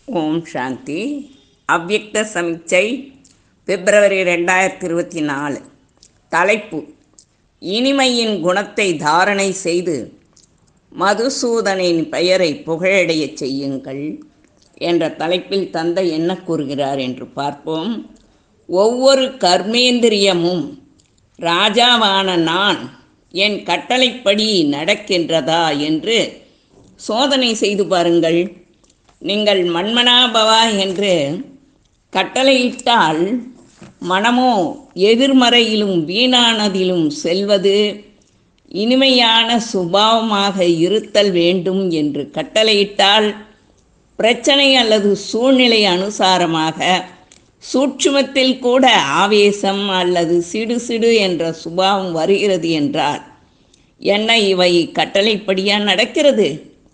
ஓம் சாந்தி அவ்யக்த சமிச்சை பிப்ரவரி ரெண்டாயிரத்தி இருபத்தி நாலு தலைப்பு இனிமையின் குணத்தை தாரணை செய்து மதுசூதனின் பெயரை புகழடையச் செய்யுங்கள் என்ற தலைப்பில் தந்தை என்ன கூறுகிறார் என்று பார்ப்போம் ஒவ்வொரு கர்மேந்திரியமும் ராஜாவான நான் என் கட்டளைப்படி நடக்கின்றதா என்று சோதனை செய்து பாருங்கள் நீங்கள் மன்மனாபவா என்று கட்டளையிட்டால் மனமோ எதிர்மறையிலும் வீணானதிலும் செல்வது இனிமையான சுபாவமாக இருத்தல் வேண்டும் என்று கட்டளையிட்டால் பிரச்சனை அல்லது சூழ்நிலை அனுசாரமாக சூட்சுமத்தில் கூட ஆவேசம் அல்லது சிடு சிடு என்ற சுபாவம் வருகிறது என்றால் என்ன இவை கட்டளைப்படியா நடக்கிறது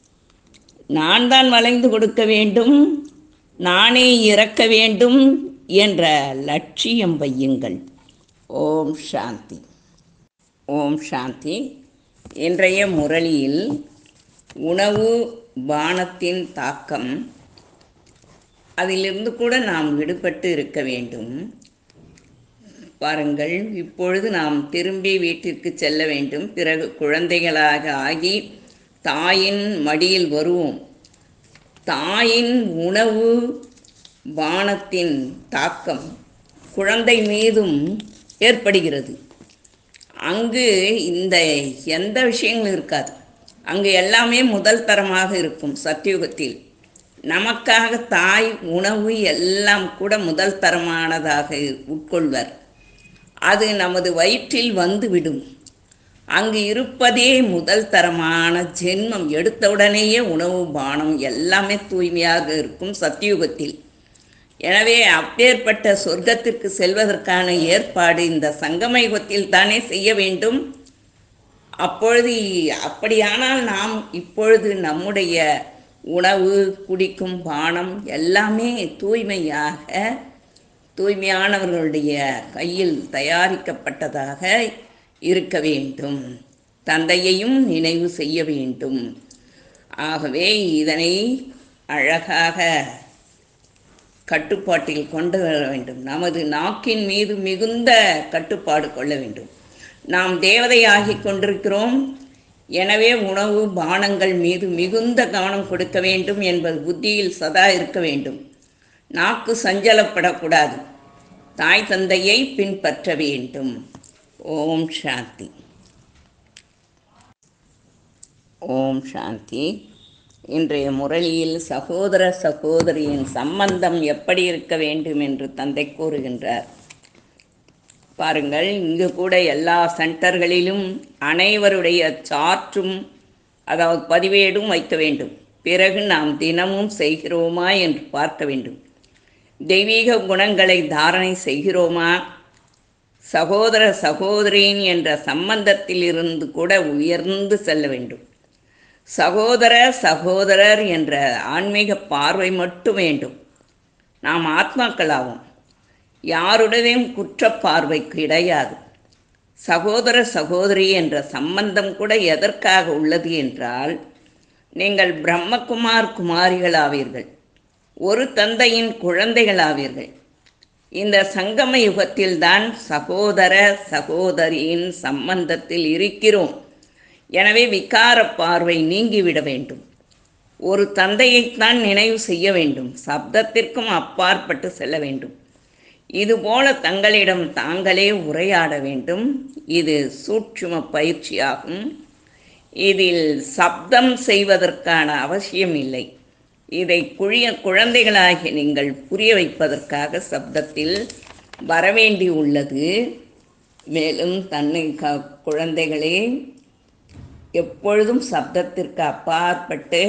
நான் தான் வளைந்து கொடுக்க வேண்டும் நானே இறக்க வேண்டும் என்ற லட்சியம் வையுங்கள் ஓம் சாந்தி ஓம் சாந்தி இன்றைய முரளியில் உணவு பானத்தின் தாக்கம் அதிலிருந்து கூட நாம் விடுபட்டு இருக்க வேண்டும் பாருங்கள் இப்பொழுது நாம் திரும்பி வீட்டிற்கு செல்ல வேண்டும் பிறகு குழந்தைகளாக ஆகி தாயின் மடியில் வருவோம் தாயின் உணவு பானத்தின் தாக்கம் குழந்தை மீதும் ஏற்படுகிறது அங்கு இந்த எந்த விஷயங்களும் இருக்காது அங்கு எல்லாமே முதல் தரமாக இருக்கும் சத்தியுகத்தில் நமக்காக தாய் உணவு எல்லாம் கூட முதல் தரமானதாக உட்கொள்வர் அது நமது வயிற்றில் வந்துவிடும் அங்கு இருப்பதே முதல் தரமான ஜென்மம் எடுத்தவுடனேயே உணவு பானம் எல்லாமே தூய்மையாக இருக்கும் சத்தியுகத்தில் எனவே அப்பேற்பட்ட சொர்க்கத்திற்கு செல்வதற்கான ஏற்பாடு இந்த சங்கம யுகத்தில் தானே செய்ய வேண்டும் அப்பொழுது அப்படியானால் நாம் இப்பொழுது நம்முடைய உணவு குடிக்கும் பானம் எல்லாமே தூய்மையாக தூய்மையானவர்களுடைய கையில் தயாரிக்கப்பட்டதாக இருக்க வேண்டும் தந்தையையும் நினைவு செய்ய வேண்டும் ஆகவே இதனை அழகாக கட்டுப்பாட்டில் கொண்டு வர வேண்டும் நமது நாக்கின் மீது மிகுந்த கட்டுப்பாடு கொள்ள வேண்டும் நாம் தேவதையாகிக் கொண்டிருக்கிறோம் எனவே உணவு பானங்கள் மீது மிகுந்த கவனம் கொடுக்க வேண்டும் என்பது புத்தியில் சதா இருக்க வேண்டும் நாக்கு சஞ்சலப்படக்கூடாது தாய் தந்தையை பின்பற்ற வேண்டும் ஓம் சாந்தி ஓம் சாந்தி இன்றைய முரளியில் சகோதர சகோதரியின் சம்பந்தம் எப்படி இருக்க வேண்டும் என்று தந்தை கூறுகின்றார் பாருங்கள் இங்கு கூட எல்லா சென்டர்களிலும் அனைவருடைய சாற்றும் அதாவது பதிவேடும் வைக்க வேண்டும் பிறகு நாம் தினமும் செய்கிறோமா என்று பார்க்க வேண்டும் தெய்வீக குணங்களை தாரணை செய்கிறோமா சகோதர சகோதரியின் என்ற சம்பந்தத்தில் இருந்து கூட உயர்ந்து செல்ல வேண்டும் சகோதர சகோதரர் என்ற ஆன்மீக பார்வை மட்டும் வேண்டும் நாம் ஆத்மாக்களாகும் யாருடனும் குற்றப்பார்வை கிடையாது சகோதர சகோதரி என்ற சம்பந்தம் கூட எதற்காக உள்ளது என்றால் நீங்கள் பிரம்மகுமார் குமாரிகளாவீர்கள் ஒரு தந்தையின் குழந்தைகளாவீர்கள் இந்த சங்கம யுகத்தில்தான் சகோதர சகோதரியின் சம்பந்தத்தில் இருக்கிறோம் எனவே விகார பார்வை நீங்கிவிட வேண்டும் ஒரு தந்தையைத்தான் நினைவு செய்ய வேண்டும் சப்தத்திற்கும் அப்பாற்பட்டு செல்ல வேண்டும் இதுபோல தங்களிடம் தாங்களே உரையாட வேண்டும் இது சூட்சும பயிற்சியாகும் இதில் சப்தம் செய்வதற்கான அவசியம் இல்லை இதை குழிய குழந்தைகளாகிய நீங்கள் புரிய வைப்பதற்காக சப்தத்தில் வரவேண்டி உள்ளது மேலும் தன்னை க குழந்தைகளே எப்பொழுதும் சப்தத்திற்கு அப்பாற்பட்டு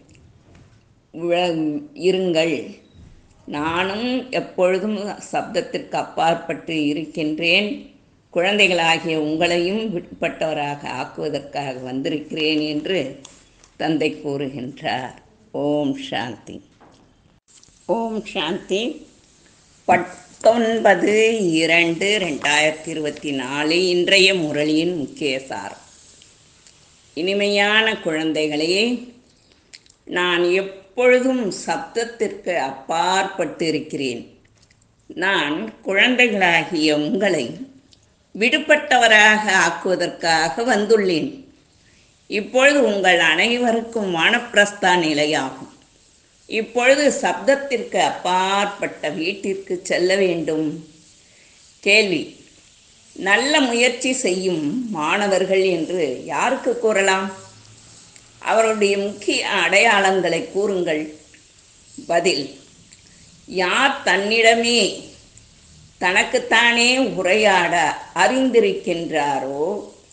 இருங்கள் நானும் எப்பொழுதும் சப்தத்திற்கு அப்பாற்பட்டு இருக்கின்றேன் குழந்தைகளாகிய உங்களையும் விடுபட்டவராக ஆக்குவதற்காக வந்திருக்கிறேன் என்று தந்தை கூறுகின்றார் ஓம் சாந்தி ஓம் சாந்தி பத்தொன்பது இரண்டு ரெண்டாயிரத்தி இருபத்தி நாலு இன்றைய முரளியின் முக்கிய சாரம் இனிமையான குழந்தைகளே நான் எப் எப்பொழுதும் சப்தத்திற்கு அப்பாற்பட்டு இருக்கிறேன் நான் குழந்தைகளாகிய உங்களை விடுபட்டவராக ஆக்குவதற்காக வந்துள்ளேன் இப்பொழுது உங்கள் அனைவருக்கும் வானப்பிரஸ்தா நிலையாகும் இப்பொழுது சப்தத்திற்கு அப்பாற்பட்ட வீட்டிற்கு செல்ல வேண்டும் கேள்வி நல்ல முயற்சி செய்யும் மாணவர்கள் என்று யாருக்கு கூறலாம் அவருடைய முக்கிய அடையாளங்களை கூறுங்கள் பதில் யார் தன்னிடமே தனக்குத்தானே உரையாட அறிந்திருக்கின்றாரோ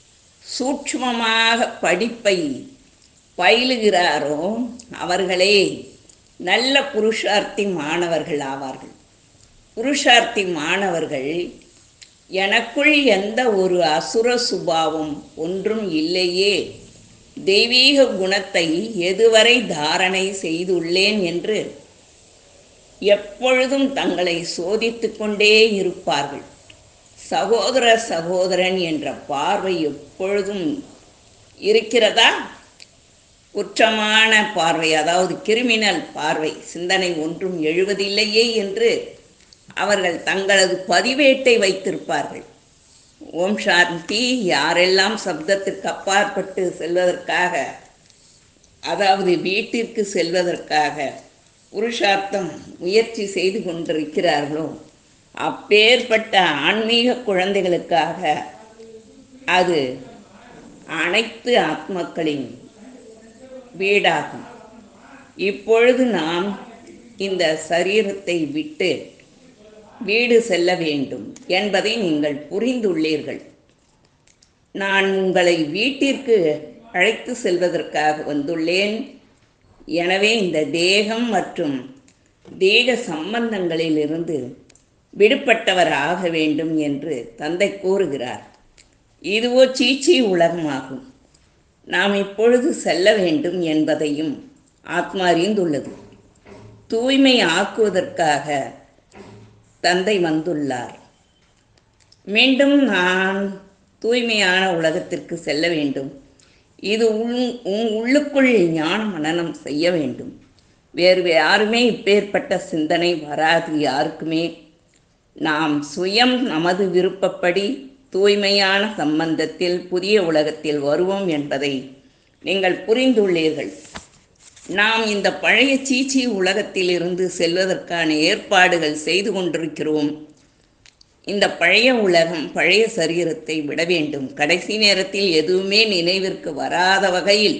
சூட்சுமமாக படிப்பை பயிலுகிறாரோ அவர்களே நல்ல புருஷார்த்தி மாணவர்கள் ஆவார்கள் புருஷார்த்தி மாணவர்கள் எனக்குள் எந்த ஒரு அசுர சுபாவம் ஒன்றும் இல்லையே தெய்வீக குணத்தை எதுவரை தாரணை செய்துள்ளேன் என்று எப்பொழுதும் தங்களை சோதித்து கொண்டே இருப்பார்கள் சகோதர சகோதரன் என்ற பார்வை எப்பொழுதும் இருக்கிறதா குற்றமான பார்வை அதாவது கிரிமினல் பார்வை சிந்தனை ஒன்றும் எழுவதில்லையே என்று அவர்கள் தங்களது பதிவேட்டை வைத்திருப்பார்கள் ஓம் சாந்தி யாரெல்லாம் சப்தத்திற்கு அப்பாற்பட்டு செல்வதற்காக அதாவது வீட்டிற்கு செல்வதற்காக புருஷார்த்தம் முயற்சி செய்து கொண்டிருக்கிறார்களோ அப்பேற்பட்ட ஆன்மீக குழந்தைகளுக்காக அது அனைத்து ஆத்மக்களின் வீடாகும் இப்பொழுது நாம் இந்த சரீரத்தை விட்டு வீடு செல்ல வேண்டும் என்பதை நீங்கள் புரிந்துள்ளீர்கள் நான் உங்களை வீட்டிற்கு அழைத்து செல்வதற்காக வந்துள்ளேன் எனவே இந்த தேகம் மற்றும் தேக சம்பந்தங்களிலிருந்து விடுபட்டவர் ஆக வேண்டும் என்று தந்தை கூறுகிறார் இதுவோ சீச்சி உலகமாகும் நாம் இப்பொழுது செல்ல வேண்டும் என்பதையும் ஆத்மா அறிந்துள்ளது தூய்மை ஆக்குவதற்காக தந்தை வந்துள்ளார் மீண்டும் நான் தூய்மையான உலகத்திற்கு செல்ல வேண்டும் இது உள் உன் உள்ளுக்குள் ஞான மனனம் செய்ய வேண்டும் வேறு யாருமே இப்பேற்பட்ட சிந்தனை வராது யாருக்குமே நாம் சுயம் நமது விருப்பப்படி தூய்மையான சம்பந்தத்தில் புதிய உலகத்தில் வருவோம் என்பதை நீங்கள் புரிந்துள்ளீர்கள் நாம் இந்த பழைய சீச்சி உலகத்தில் இருந்து செல்வதற்கான ஏற்பாடுகள் செய்து கொண்டிருக்கிறோம் இந்த பழைய உலகம் பழைய சரீரத்தை விட வேண்டும் கடைசி நேரத்தில் எதுவுமே நினைவிற்கு வராத வகையில்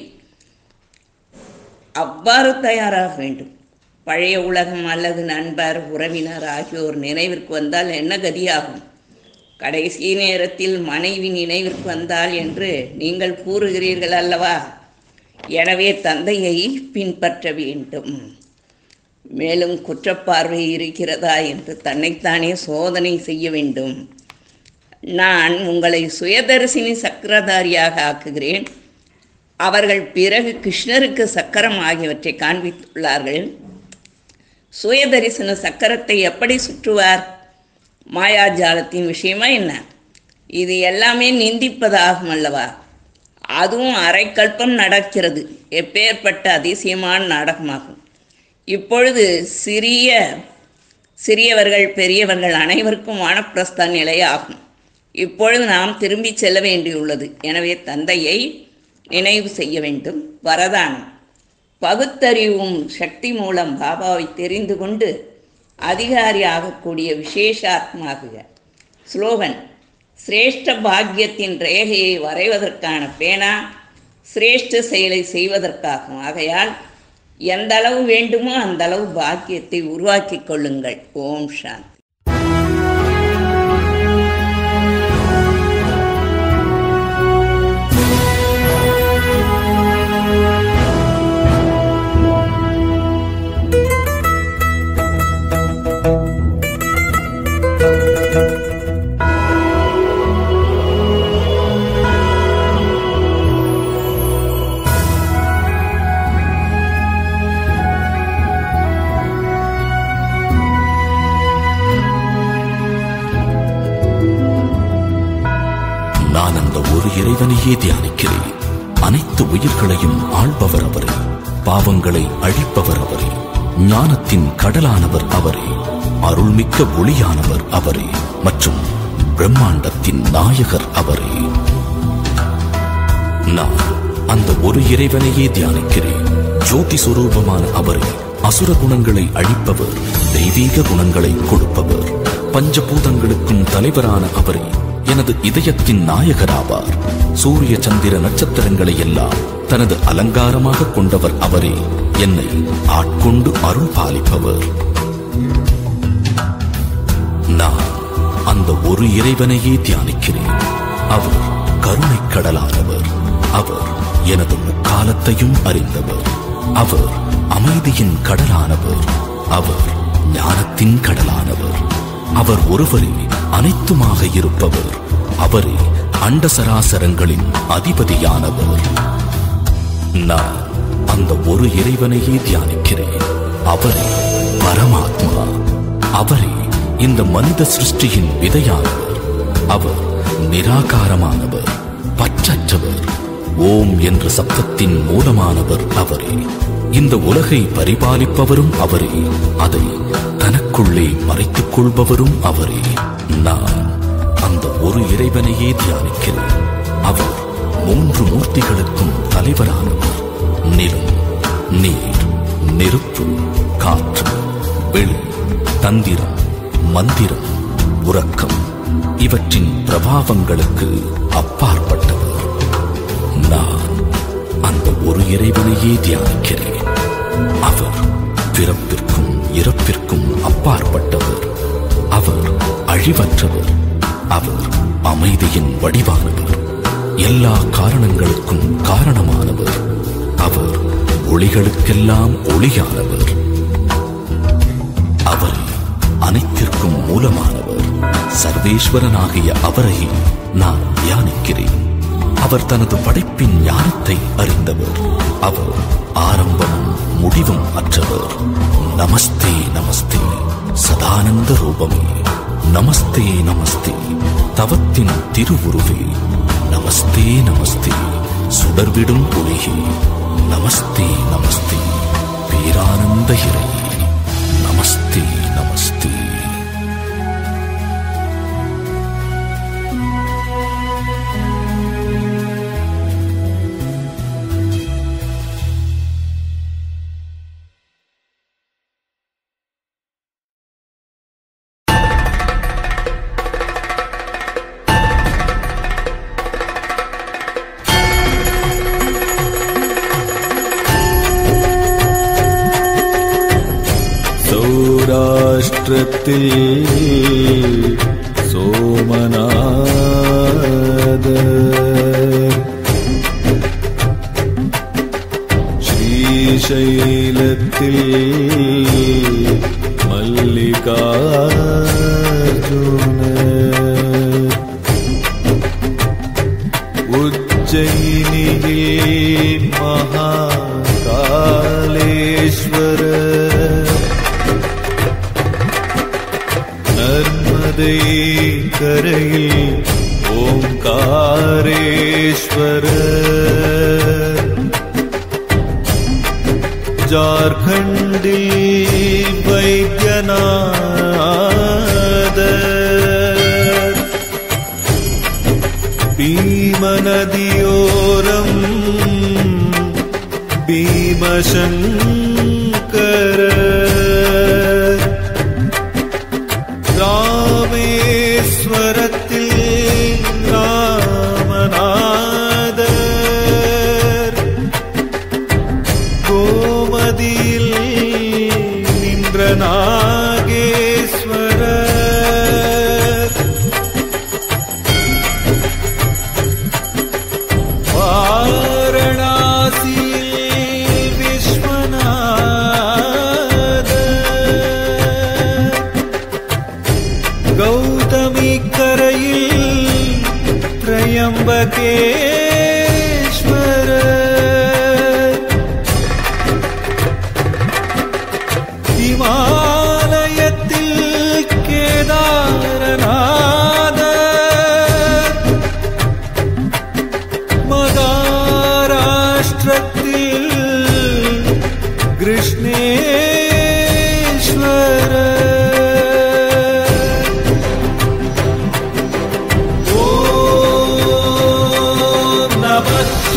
அவ்வாறு தயாராக வேண்டும் பழைய உலகம் அல்லது நண்பர் உறவினர் ஆகியோர் நினைவிற்கு வந்தால் என்ன கதியாகும் கடைசி நேரத்தில் மனைவி நினைவிற்கு வந்தால் என்று நீங்கள் கூறுகிறீர்கள் அல்லவா எனவே தந்தையை பின்பற்ற வேண்டும் மேலும் குற்றப்பார்வை இருக்கிறதா என்று தன்னைத்தானே சோதனை செய்ய வேண்டும் நான் உங்களை சுயதரிசினி சக்கரதாரியாக ஆக்குகிறேன் அவர்கள் பிறகு கிருஷ்ணருக்கு சக்கரம் ஆகியவற்றை காண்பித்துள்ளார்கள் சுயதரிசன சக்கரத்தை எப்படி சுற்றுவார் மாயாஜாலத்தின் விஷயமா என்ன இது எல்லாமே நிந்திப்பதாகும் அல்லவா அதுவும் அரைக்கல்பம் நடக்கிறது எப்பேற்பட்ட அதிசயமான நாடகமாகும் இப்பொழுது சிறிய சிறியவர்கள் பெரியவர்கள் அனைவருக்கும் வானப்பிரஸ்த நிலை ஆகும் இப்பொழுது நாம் திரும்பி செல்ல வேண்டியுள்ளது எனவே தந்தையை நினைவு செய்ய வேண்டும் வரதானம் பகுத்தறிவும் சக்தி மூலம் பாபாவை தெரிந்து கொண்டு அதிகாரி ஆகக்கூடிய விசேஷாத்மாகுக ஸ்லோகன் சிரேஷ்ட பாக்கியத்தின் ரேகையை வரைவதற்கான பேனா சிரேஷ்ட செயலை செய்வதற்காகும் ஆகையால் எந்த அளவு வேண்டுமோ அந்த அளவு பாக்கியத்தை உருவாக்கிக் கொள்ளுங்கள் ஓம் சாந்தி நான் அந்த ஒரு இறைவனையே தியானிக்கிறேன் அனைத்து உயிர்களையும் ஆள்பவர் அவரே பாவங்களை அழிப்பவர் அவரே ஞானத்தின் கடலானவர் அவரே அருள்மிக்க ஒளியானவர் அவரே மற்றும் பிரம்மாண்டத்தின் நாயகர் அவரே நான் அந்த ஒரு இறைவனையே தியானிக்கிறேன் ஜோதி சுரூபமான அவரே அசுர குணங்களை அழிப்பவர் தெய்வீக குணங்களை கொடுப்பவர் பஞ்சபூதங்களுக்கும் தலைவரான அவரே எனது இதயத்தின் நாயகராவார் சூரிய சந்திர நட்சத்திரங்களை எல்லாம் தனது அலங்காரமாக கொண்டவர் அவரே என்னை ஆட்கொண்டு அருள் பாலிப்பவர் நான் அந்த ஒரு இறைவனையே தியானிக்கிறேன் அவர் கருணைக் கடலானவர் அவர் எனது முக்காலத்தையும் அறிந்தவர் அவர் அமைதியின் கடலானவர் அவர் ஞானத்தின் கடலானவர் அவர் ஒருவரே அனைத்துமாக இருப்பவர் அவரே அண்டசராசரங்களின் அதிபதியானவர் நான் அந்த ஒரு இறைவனையே தியானிக்கிறேன் அவரே பரமாத்மா அவரே இந்த மனித சிருஷ்டியின் விதையானவர் அவர் நிராகாரமானவர் பற்றற்றவர் ஓம் என்ற சப்தத்தின் மூலமானவர் அவரே இந்த உலகை பரிபாலிப்பவரும் அவரே அதை தனக்குள்ளே மறைத்துக் கொள்பவரும் அவரே நான் அந்த ஒரு இறைவனையே தியானிக்கிறேன் அவர் மூன்று மூர்த்திகளுக்கும் தலைவரானவர் நிலம் நீர் நெருப்பு காற்று வெளி தந்திரம் மந்திரம் உறக்கம் இவற்றின் பிரபாவங்களுக்கு அப்பாற்பட்டவர் நான் அந்த ஒரு இறைவனையே தியானிக்கிறேன் அவர் பிறப்பிற்கும் இறப்பிற்கும் அப்பாற்பட்டவர் அவர் அழிவற்றவர் அவர் அமைதியின் வடிவானவர் எல்லா காரணங்களுக்கும் காரணமானவர் அவர் ஒளிகளுக்கெல்லாம் ஒளியானவர் அவரே அனைத்திற்கும் மூலமானவர் சர்வேஸ்வரனாகிய அவரை நான் தியானிக்கிறேன் அவர் தனது படைப்பின் ஞானத்தை அறிந்தவர் அவர் ஆரம்பமும் முடிவும் அற்றவர் நமஸ்தே நமஸ்தே சதானந்த ரூபமே நமஸ்தே நமஸ்தே தவத்தின் திருவுருவே நமஸ்தே நமஸ்தே சுடர்விடும் ஒளியே நமஸ்தே நமஸ்தே பேரானந்த இறையே நமஸ்தே நமஸ்தே സൗരാഷ്ട്രത്തിൽ സോമനാഥ ശ്രീശൈലത്തിൽ മല്ലികാർജുന ഉജ്ജയിനിയിൽ മഹാകാലേശ്വര നർമ്മദേ കരയിൽ ഓംകാരേശ്വര ജാർഖണ്ഡിൽ വൈദ്യനാഥ ഭീമനദിയോരം ഭീമശങ്കര രാമേശ്വരത്തിൽ രാമനാഥ கோமதியில் நின்ற நாகேஸ்வரர் வாரணாசியில் விஸ்வநாத கௌதமி கரையில் திரையம்பகேஸ்வரர் இமாலயத்தில் கேதாரநாத மகாராஷ்டிரத்தில்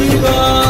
சிவாய